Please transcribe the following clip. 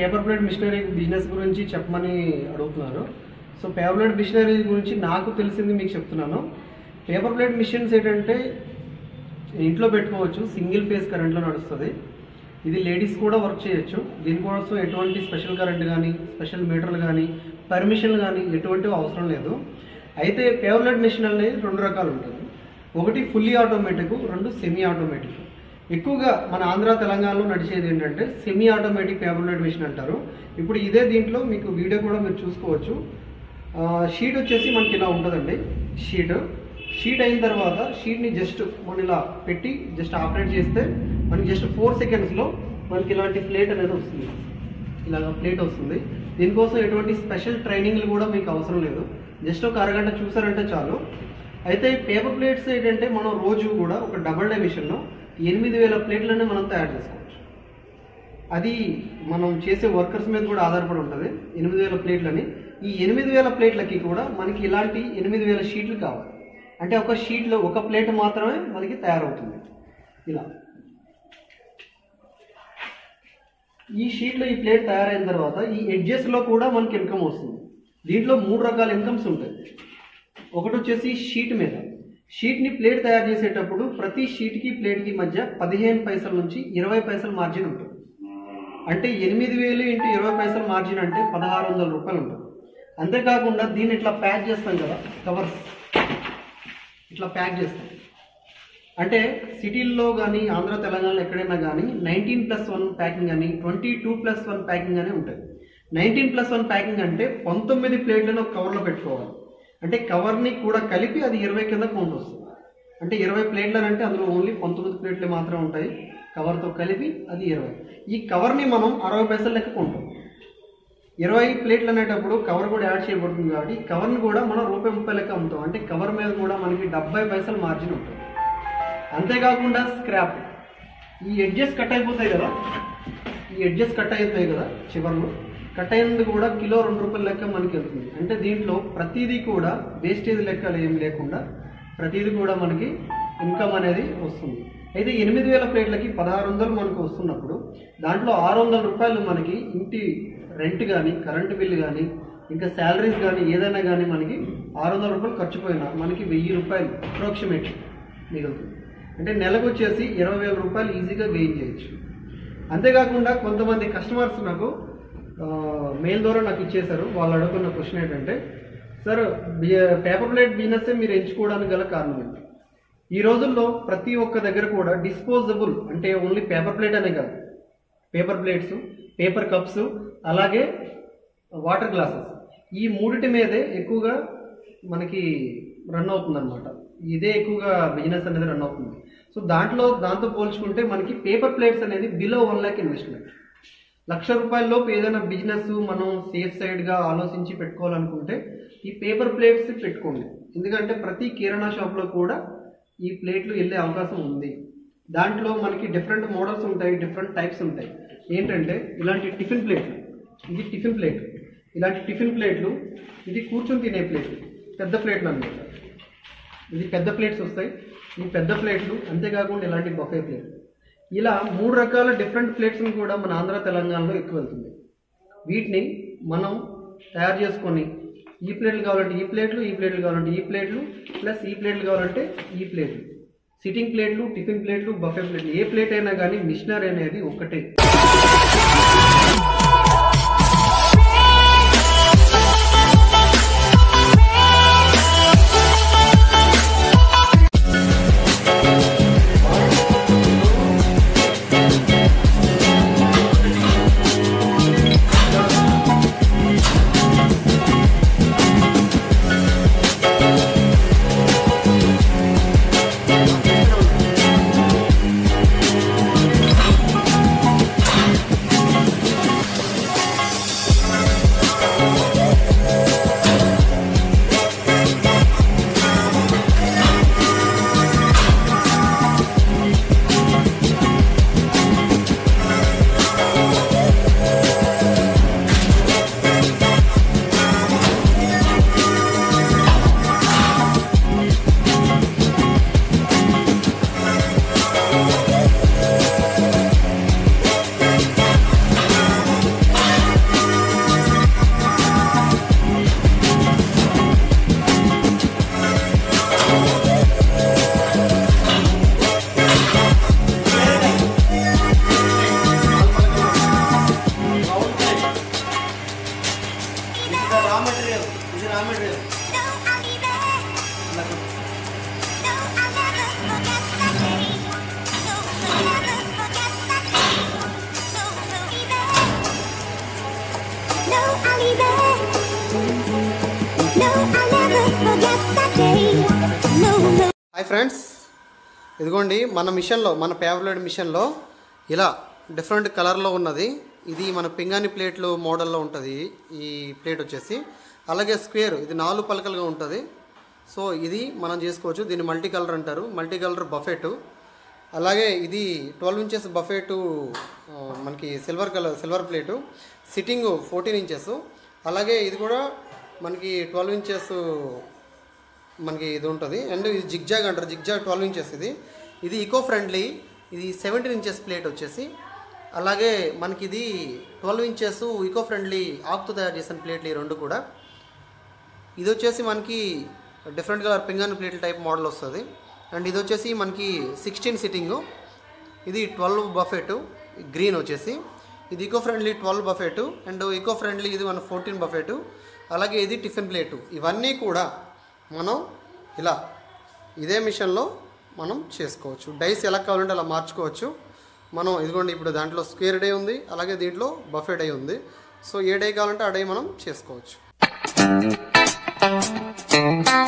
Paper plate machinery business గురించి చెప్పమని అడుగుతున్నారు సో పేపర్ ప్లేట్ మిషనరీ గురించి నాకు తెలిసింది మీకు చెప్తున్నాను పేపర్ ప్లేట్ మిషన్స్ ఏంటంటే ఇంట్లో పెట్టుకోవచ్చు సింగిల్ ఫేస్ కరెంట్లో నడుస్తుంది ఇది లేడీస్ కూడా వర్క్ చేయొచ్చు దీనికోసం ఎటువంటి స్పెషల్ కరెంట్ కానీ స్పెషల్ మీటర్లు కానీ పర్మిషన్లు కానీ ఎటువంటివి అవసరం లేదు అయితే పేవర్లెట్ మిషన్ అనేది రెండు రకాలు ఉంటుంది ఒకటి ఫుల్లీ ఆటోమేటిక్ రెండు సెమీ ఆటోమేటిక్ ఎక్కువగా మన ఆంధ్ర తెలంగాణలో నడిచేది ఏంటంటే సెమీ ఆటోమేటిక్ పేపర్లెట్ మిషన్ అంటారు ఇప్పుడు ఇదే దీంట్లో మీకు వీడియో కూడా మీరు చూసుకోవచ్చు ఆ, షీట్ వచ్చేసి మనకి ఇలా ఉంటుందండి షీట్ షీట్ అయిన తర్వాత షీట్ని జస్ట్ మనం ఇలా పెట్టి జస్ట్ ఆపరేట్ చేస్తే మనకి జస్ట్ ఫోర్ సెకండ్స్లో మనకి ఇలాంటి ప్లేట్ అనేది వస్తుంది ఇలాగ ప్లేట్ వస్తుంది దీనికోసం ఎటువంటి స్పెషల్ ట్రైనింగ్లు కూడా మీకు అవసరం లేదు జస్ట్ ఒక అరగంట చూసారంటే చాలు అయితే పేపర్ ప్లేట్స్ ఏంటంటే మనం రోజు కూడా ఒక డబుల్ డే మిషన్లో ఎనిమిది వేల ప్లేట్లనే మనం తయారు చేసుకోవచ్చు అది మనం చేసే వర్కర్స్ మీద కూడా ఆధారపడి ఉంటుంది ఎనిమిది వేల ప్లేట్లని ఈ ఎనిమిది వేల ప్లేట్లకి కూడా మనకి ఇలాంటి ఎనిమిది వేల షీట్లు కావాలి అంటే ఒక షీట్లో ఒక ప్లేట్ మాత్రమే మనకి తయారవుతుంది ఇలా ఈ షీట్లో ఈ ప్లేట్ తయారైన తర్వాత ఈ ఎడ్జెస్లో కూడా మనకి ఇన్కమ్ వస్తుంది దీంట్లో మూడు రకాల ఇన్కమ్స్ ఉంటాయి ఒకటి వచ్చేసి షీట్ మీద షీట్ని ప్లేట్ తయారు చేసేటప్పుడు ప్రతి షీట్కి ప్లేట్కి మధ్య పదిహేను పైసల నుంచి ఇరవై పైసల మార్జిన్ ఉంటుంది అంటే ఎనిమిది వేలు ఇంటూ ఇరవై పైసల మార్జిన్ అంటే పదహారు వందల రూపాయలు ఉంటుంది అంతేకాకుండా దీన్ని ఇట్లా ప్యాక్ చేస్తాం కదా కవర్స్ ఇట్లా ప్యాక్ చేస్తాం అంటే సిటీల్లో కానీ ఆంధ్ర తెలంగాణలో ఎక్కడైనా కానీ నైన్టీన్ ప్లస్ వన్ ప్యాకింగ్ అని twenty two plus one packing అని ఉంటుంది నైన్టీన్ ప్లస్ వన్ ప్యాకింగ్ అంటే పంతొమ్మిది ప్లేట్లను ఒక కవర్లో పెట్టుకోవాలి అంటే కవర్ని కూడా కలిపి అది ఇరవై కింద కౌంట్ వస్తుంది అంటే ఇరవై ప్లేట్లు అంటే అందులో ఓన్లీ పంతొమ్మిది ప్లేట్లు మాత్రమే ఉంటాయి కవర్తో కలిపి అది ఇరవై ఈ కవర్ని మనం అరవై పైసలు లెక్క కొంటాం ఇరవై ప్లేట్లు అనేటప్పుడు కవర్ కూడా యాడ్ చేయబడుతుంది కాబట్టి ఈ కవర్ని కూడా మనం రూపాయి ముప్పై లెక్క అమ్ముతాం అంటే కవర్ మీద కూడా మనకి డెబ్బై పైసలు మార్జిన్ ఉంటుంది అంతేకాకుండా స్క్రాప్ ఈ ఎడ్జెస్ కట్ అయిపోతాయి కదా ఈ ఎడ్జెస్ కట్ అయిపోతాయి కదా చివర్లో కట్ అయినది కూడా కిలో రెండు రూపాయల లెక్క మనకి వెళ్తుంది అంటే దీంట్లో ప్రతిదీ కూడా వేస్టేజ్ లెక్కలు ఏం లేకుండా ప్రతిదీ కూడా మనకి ఇన్కమ్ అనేది వస్తుంది అయితే ఎనిమిది వేల ప్లేట్లకి పదహారు వందలు మనకు వస్తున్నప్పుడు దాంట్లో ఆరు వందల రూపాయలు మనకి ఇంటి రెంట్ కానీ కరెంటు బిల్లు కానీ ఇంకా శాలరీస్ కానీ ఏదైనా కానీ మనకి ఆరు వందల రూపాయలు ఖర్చు పోయినా మనకి వెయ్యి రూపాయలు అప్రాక్సిమేట్ మిగులుతుంది అంటే నెలకు వచ్చేసి ఇరవై వేల రూపాయలు ఈజీగా గెయిన్ చేయొచ్చు అంతేకాకుండా కొంతమంది కస్టమర్స్ నాకు మెయిల్ ద్వారా నాకు ఇచ్చేశారు వాళ్ళు అడుగుతున్న క్వశ్చన్ ఏంటంటే సార్ పేపర్ ప్లేట్ బిజినెస్ మీరు ఎంచుకోవడానికి గల కారణం ఏంటి ఈ రోజుల్లో ప్రతి ఒక్క దగ్గర కూడా డిస్పోజబుల్ అంటే ఓన్లీ పేపర్ ప్లేట్ అనే కాదు పేపర్ ప్లేట్స్ పేపర్ కప్స్ అలాగే వాటర్ గ్లాసెస్ ఈ మూడిటి మీదే ఎక్కువగా మనకి రన్ అవుతుంది అనమాట ఇదే ఎక్కువగా బిజినెస్ అనేది రన్ అవుతుంది సో దాంట్లో దాంతో పోల్చుకుంటే మనకి పేపర్ ప్లేట్స్ అనేది బిలో వన్ ల్యాక్ ఇన్వెస్ట్మెంట్ లక్ష రూపాయలలోపు ఏదైనా బిజినెస్ మనం సేఫ్ సైడ్గా ఆలోచించి పెట్టుకోవాలనుకుంటే ఈ పేపర్ ప్లేట్స్ పెట్టుకోండి ఎందుకంటే ప్రతి కిరాణా షాప్లో కూడా ఈ ప్లేట్లు వెళ్ళే అవకాశం ఉంది దాంట్లో మనకి డిఫరెంట్ మోడల్స్ ఉంటాయి డిఫరెంట్ టైప్స్ ఉంటాయి ఏంటంటే ఇలాంటి టిఫిన్ ప్లేట్లు ఇది టిఫిన్ ప్లేట్ ఇలాంటి టిఫిన్ ప్లేట్లు ఇది కూర్చొని తినే ప్లేట్లు పెద్ద ప్లేట్లు అన్నమాట ఇది పెద్ద ప్లేట్స్ వస్తాయి ఈ పెద్ద ప్లేట్లు అంతేకాకుండా ఇలాంటి బఫే ప్లేట్లు ఇలా మూడు రకాల డిఫరెంట్ ప్లేట్స్ని కూడా మన ఆంధ్ర తెలంగాణలో ఎక్కువ వెళ్తుంది వీటిని మనం తయారు చేసుకొని ఈ ప్లేట్లు కావాలంటే ఈ ప్లేట్లు ఈ ప్లేట్లు కావాలంటే ఈ ప్లేట్లు ప్లస్ ఈ ప్లేట్లు కావాలంటే ఈ ప్లేట్లు సిట్టింగ్ ప్లేట్లు టిఫిన్ ప్లేట్లు బఫే ప్లేట్లు ఏ ప్లేట్ అయినా కానీ మిషనరీ అనేది ఒక్కటే ఇలా cut No, I'll be there. No, I'll never forget that day. No, no. Hi friends ఇదిగోండి మన మిషన్లో మన ఫేవరెట్ మిషన్లో ఇలా డిఫరెంట్ కలర్లో ఉన్నది ఇది మన పింగాణి ప్లేట్లు మోడల్లో ఉంటుంది ఈ ప్లేట్ వచ్చేసి అలాగే స్క్వేర్ ఇది నాలుగు పలకలుగా ఉంటుంది సో ఇది మనం చేసుకోవచ్చు దీన్ని మల్టీ కలర్ అంటారు మల్టీ కలర్ బఫెట్ అలాగే ఇది ట్వెల్వ్ ఇంచెస్ బఫెట్ మనకి silver colour silver plate sitting fourteen inches అలాగే ఇది కూడా మనకి ట్వెల్వ్ ఇంచెస్ మనకి ఇది ఉంటుంది అండ్ ఇది జిగ్జాగ్ అంటారు జిగ్జాగ్ ట్వెల్వ్ ఇంచెస్ ఇది ఇది ఈకో ఫ్రెండ్లీ ఇది సెవెంటీన్ ఇంచెస్ ప్లేట్ వచ్చేసి అలాగే మనకి ఇది ట్వెల్వ్ ఇంచెస్ ఈకో ఫ్రెండ్లీ ఆకుతో తయారు చేసిన ప్లేట్లు ఈ రెండు కూడా ఇది వచ్చేసి మనకి డిఫరెంట్ కలర్ పింగాన్ ప్లేట్ టైప్ మోడల్ వస్తుంది అండ్ ఇది వచ్చేసి మనకి సిక్స్టీన్ సిట్టింగ్ ఇది ట్వెల్వ్ బఫెట్ గ్రీన్ వచ్చేసి ఇది eco friendly twelve buffet and eco friendly ఇది మన ఫోర్టీన్ బఫెట్ అలాగే ఇది టిఫిన్ ప్లేటు ఇవన్నీ కూడా మనం ఇలా ఇదే మిషన్లో మనం చేసుకోవచ్చు డైస్ ఎలా కావాలంటే అలా మార్చుకోవచ్చు మనం ఇదిగోండి ఇప్పుడు దాంట్లో స్క్వేర్ డే ఉంది అలాగే దీంట్లో బఫే డే ఉంది సో ఏ డే కావాలంటే ఆ డే మనం చేసుకోవచ్చు